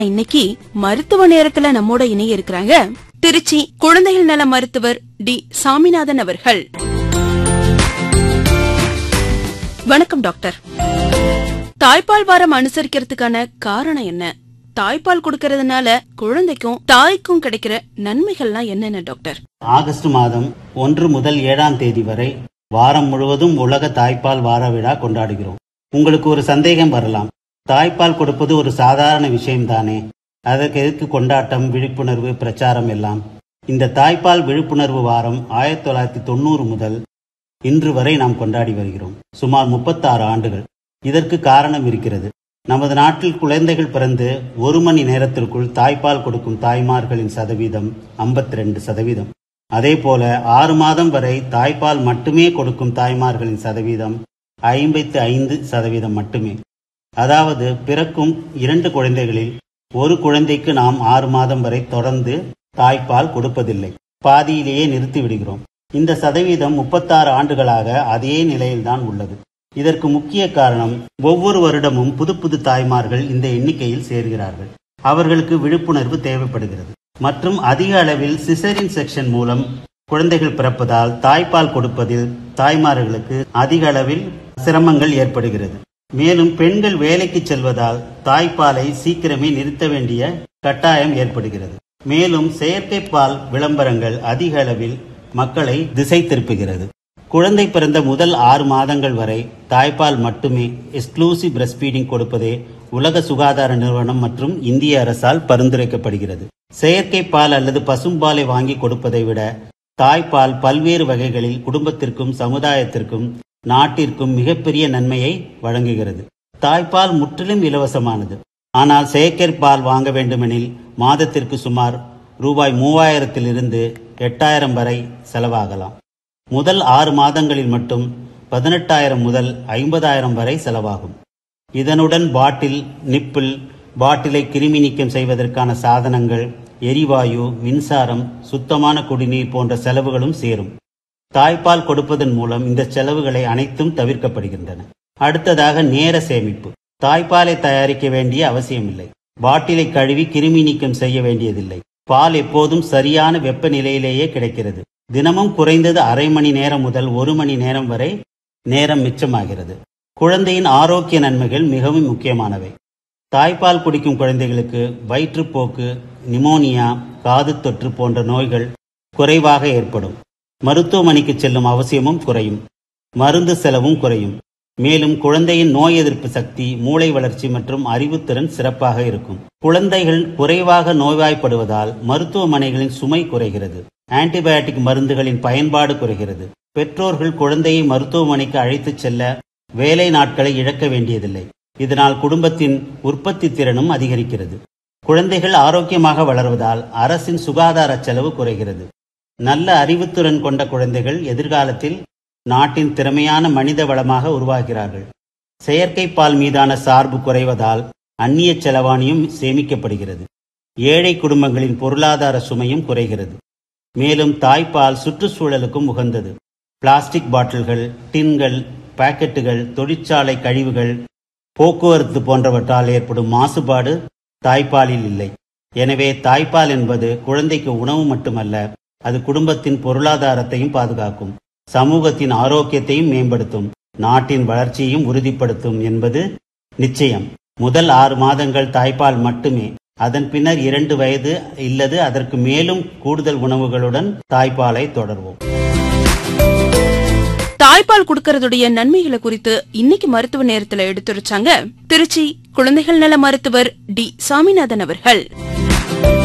இன்னைக்கு மருத்துவ நேரத்துல நம்மோட இணைய இருக்கிறாங்க திருச்சி குழந்தைகள் நல மருத்துவர் டி சாமிநாதன் அவர்கள் வணக்கம் டாக்டர் தாய்ப்பால் வாரம் அனுசரிக்கிறதுக்கான காரணம் என்ன தாய்ப்பால் கொடுக்கறதுனால குழந்தைக்கும் தாய்க்கும் கிடைக்கிற நன்மைகள்லாம் என்னென்ன டாக்டர் ஆகஸ்ட் மாதம் ஒன்று முதல் ஏழாம் தேதி வரை வாரம் முழுவதும் உலக தாய்ப்பால் வார விழா கொண்டாடுகிறோம் உங்களுக்கு ஒரு சந்தேகம் வரலாம் தாய்ப்பால் கொடுப்பது ஒரு சாதாரண விஷயம்தானே அதற்கு எதுக்கு கொண்டாட்டம் விழிப்புணர்வு பிரச்சாரம் எல்லாம் இந்த தாய்ப்பால் விழிப்புணர்வு வாரம் ஆயிரத்தி தொள்ளாயிரத்தி தொண்ணூறு முதல் இன்று வரை நாம் கொண்டாடி வருகிறோம் சுமார் முப்பத்தாறு ஆண்டுகள் இதற்கு காரணம் இருக்கிறது நமது நாட்டில் குழந்தைகள் பிறந்து ஒரு மணி நேரத்திற்குள் தாய்ப்பால் கொடுக்கும் தாய்மார்களின் சதவீதம் 52% சதவீதம் அதே போல ஆறு மாதம் வரை தாய்ப்பால் மட்டுமே கொடுக்கும் தாய்மார்களின் சதவீதம் ஐம்பத்தி ஐந்து சதவீதம் மட்டுமே அதாவது பிறக்கும் இரண்டு குழந்தைகளில் ஒரு குழந்தைக்கு நாம் ஆறு மாதம் வரை தொடர்ந்து தாய்ப்பால் கொடுப்பதில்லை பாதியிலேயே நிறுத்தி விடுகிறோம் இந்த சதவீதம் முப்பத்தாறு ஆண்டுகளாக அதே நிலையில்தான் உள்ளது இதற்கு முக்கிய காரணம் ஒவ்வொரு வருடமும் புது புது தாய்மார்கள் இந்த எண்ணிக்கையில் சேர்கிறார்கள் அவர்களுக்கு விழிப்புணர்வு தேவைப்படுகிறது மற்றும் அதிக அளவில் சிசரின் செக்ஷன் மூலம் குழந்தைகள் பிறப்பதால் தாய்ப்பால் கொடுப்பதில் தாய்மார்களுக்கு அதிக அளவில் சிரமங்கள் ஏற்படுகிறது மேலும் பெண்கள் வேலைக்கு செல்வதால் தாய்ப்பாலை சீக்கிரமே நிறுத்த வேண்டிய கட்டாயம் ஏற்படுகிறது மேலும் செயற்கைப்பால் விளம்பரங்கள் அதிக அளவில் மக்களை திசை திருப்புகிறது குழந்தை பிறந்த முதல் ஆறு மாதங்கள் வரை தாய்ப்பால் மட்டுமே எக்ஸ்க்ளூசிவ் பிரஸ்ட் ஃபீடிங் கொடுப்பதே உலக சுகாதார நிறுவனம் மற்றும் இந்திய அரசால் பரிந்துரைக்கப்படுகிறது செயற்கை பால் அல்லது பசும்பாலை வாங்கி கொடுப்பதை விட தாய்ப்பால் பல்வேறு வகைகளில் குடும்பத்திற்கும் சமுதாயத்திற்கும் நாட்டிற்கும் மிகப்பெரிய நன்மையை வழங்குகிறது தாய்ப்பால் முற்றிலும் இலவசமானது ஆனால் செயற்கை பால் வாங்க வேண்டுமெனில் மாதத்திற்கு சுமார் ரூபாய் மூவாயிரத்திலிருந்து எட்டாயிரம் வரை செலவாகலாம் முதல் ஆறு மாதங்களில் மட்டும் பதினெட்டாயிரம் முதல் ஐம்பதாயிரம் வரை செலவாகும் இதனுடன் பாட்டில் நிப்பிள் பாட்டிலை கிருமி நீக்கம் செய்வதற்கான சாதனங்கள் எரிவாயு மின்சாரம் சுத்தமான குடிநீர் போன்ற செலவுகளும் சேரும் தாய்ப்பால் கொடுப்பதன் மூலம் இந்த செலவுகளை அனைத்தும் தவிர்க்கப்படுகின்றன அடுத்ததாக நேர சேமிப்பு தாய்ப்பாலை தயாரிக்க வேண்டிய அவசியமில்லை பாட்டிலை கழுவி கிருமி நீக்கம் செய்ய வேண்டியதில்லை பால் எப்போதும் சரியான வெப்பநிலையிலேயே கிடைக்கிறது தினமும் குறைந்தது அரை மணி நேரம் முதல் ஒரு மணி நேரம் வரை நேரம் மிச்சமாகிறது குழந்தையின் ஆரோக்கிய நன்மைகள் மிகவும் முக்கியமானவை தாய்ப்பால் குடிக்கும் குழந்தைகளுக்கு வயிற்றுப்போக்கு நிமோனியா காது தொற்று போன்ற நோய்கள் குறைவாக ஏற்படும் மருத்துவமனைக்கு செல்லும் அவசியமும் குறையும் மருந்து செலவும் குறையும் மேலும் குழந்தையின் நோய் எதிர்ப்பு சக்தி மூளை வளர்ச்சி மற்றும் அறிவுத்திறன் சிறப்பாக இருக்கும் குழந்தைகள் குறைவாக நோய்வாய்ப்படுவதால் மருத்துவமனைகளின் சுமை குறைகிறது ஆன்டிபயோட்டிக் மருந்துகளின் பயன்பாடு குறைகிறது பெற்றோர்கள் குழந்தையை மருத்துவமனைக்கு அழைத்துச் செல்ல வேலை நாட்களை இழக்க வேண்டியதில்லை இதனால் குடும்பத்தின் உற்பத்தி திறனும் அதிகரிக்கிறது குழந்தைகள் ஆரோக்கியமாக வளர்வதால் அரசின் சுகாதார செலவு குறைகிறது நல்ல அறிவுத்திறன் கொண்ட குழந்தைகள் எதிர்காலத்தில் நாட்டின் திறமையான மனித வளமாக உருவாகிறார்கள் செயற்கை பால் மீதான சார்பு குறைவதால் அந்நிய செலவாணியும் சேமிக்கப்படுகிறது ஏழை குடும்பங்களின் பொருளாதார சுமையும் குறைகிறது மேலும் தாய்ப்பால் சுற்றுச்சூழலுக்கும் உகந்தது பிளாஸ்டிக் பாட்டில்கள் டின்கள் பாக்கெட்டுகள் தொழிற்சாலை கழிவுகள் போக்குவரத்து போன்றவற்றால் ஏற்படும் மாசுபாடு தாய்ப்பாலில் இல்லை எனவே தாய்ப்பால் என்பது குழந்தைக்கு உணவு மட்டுமல்ல அது குடும்பத்தின் பொருளாதாரத்தையும் பாதுகாக்கும் சமூகத்தின் ஆரோக்கியத்தையும் மேம்படுத்தும் நாட்டின் வளர்ச்சியையும் உறுதிப்படுத்தும் என்பது நிச்சயம் முதல் ஆறு மாதங்கள் தாய்ப்பால் மட்டுமே அதன் பின்னர் இரண்டு வயது இல்லது அதற்கு மேலும் கூடுதல் உணவுகளுடன் தாய்ப்பாலை தொடர்வோம் தாய்ப்பால் கொடுக்கறதுடைய நன்மைகளை குறித்து இன்னைக்கு மருத்துவ நேரத்துல எடுத்துரைச்சாங்க திருச்சி குழந்தைகள் நல மருத்துவர் டி சாமிநாதன் அவர்கள்